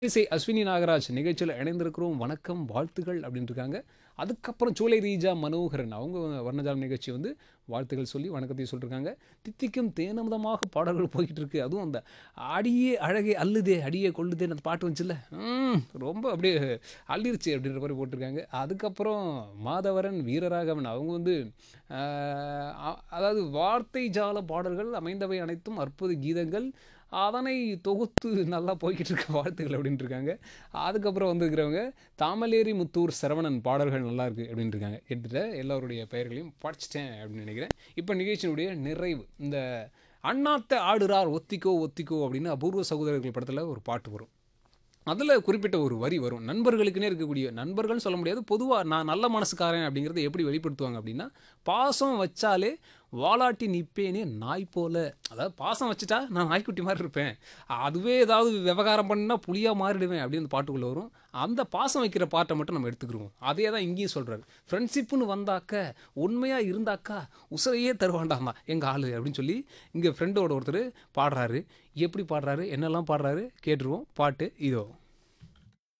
இசை அஸ்வினி நாகராஜ் நிகழ்ச்சியில் இணைந்திருக்கிறோம் வணக்கம் வாழ்த்துகள் அப்படின்னு இருக்காங்க அதுக்கப்புறம் சோலை ரீஜா மனோகரன் அவங்க வர்ணஜாலம் நிகழ்ச்சி வந்து வாழ்த்துகள் சொல்லி வணக்கத்தை சொல்லியிருக்காங்க தித்திக்கும் தேனமுதமாக பாடல்கள் போய்கிட்டு இருக்கு அதுவும் அந்த அடியே அழகே அல்லுதே அடியே கொள்ளுதே அந்த பாட்டு வந்துச்சுல்ல ம், ரொம்ப அப்படியே அள்ளிருச்சு அப்படின்ற மாதிரி போட்டிருக்காங்க அதுக்கப்புறம் மாதவரன் வீரராகவன் அவங்க வந்து ஆஹ், அ- அதாவது வார்த்தை ஜால பாடல்கள் அமைந்தவை அனைத்தும் அற்புத கீதங்கள் அதனை தொகுத்து நல்லா போய்கிட்டு இருக்க வாழ்த்துக்கள் அப்படின்ட்டு இருக்காங்க அதுக்கப்புறம் வந்துருக்கிறவங்க தாமலேரி முத்தூர் சரவணன் பாடல்கள் நல்லா இருக்கு அப்படின்ட்டு இருக்காங்க கேட்டுட்டு எல்லாருடைய பெயர்களையும் படிச்சிட்டேன் அப்படின்னு நினைக்கிறேன் இப்போ நிகழ்ச்சியினுடைய நிறைவு இந்த அண்ணாத்த ஆடுறார் ஒத்திக்கோ ஒத்திக்கோ அப்படின்னு அபூர்வ சகோதரர்கள் படத்தில் ஒரு பாட்டு வரும் அதில் குறிப்பிட்ட ஒரு வரி வரும் நண்பர்களுக்குன்னே இருக்கக்கூடிய நண்பர்கள்னு சொல்ல முடியாது பொதுவாக நான் நல்ல மனசுக்காரன் அப்படிங்கிறத எப்படி வெளிப்படுத்துவாங்க அப்படின்னா பாசம் வச்சாலே வாலாட்டி நிப்பேனே நாய் போல அதாவது பாசம் வச்சுட்டா நான் நாய்க்குட்டி மாதிரி இருப்பேன் அதுவே ஏதாவது விவகாரம் பண்ணா புளியாக மாறிடுவேன் அப்படின்னு அந்த பாட்டுக்குள்ளே வரும் அந்த பாசம் வைக்கிற பாட்டை மட்டும் நம்ம எடுத்துக்கிருவோம் அதே தான் இங்கேயும் சொல்கிறாரு ஃப்ரெண்ட்ஷிப்புன்னு வந்தாக்க உண்மையாக இருந்தாக்கா உசரையே தருவாண்டாமா எங்கள் ஆளு அப்படின்னு சொல்லி இங்கே ஃப்ரெண்டோட ஒருத்தர் பாடுறாரு எப்படி பாடுறாரு என்னெல்லாம் பாடுறாரு கேட்டுருவோம் பாட்டு இதோ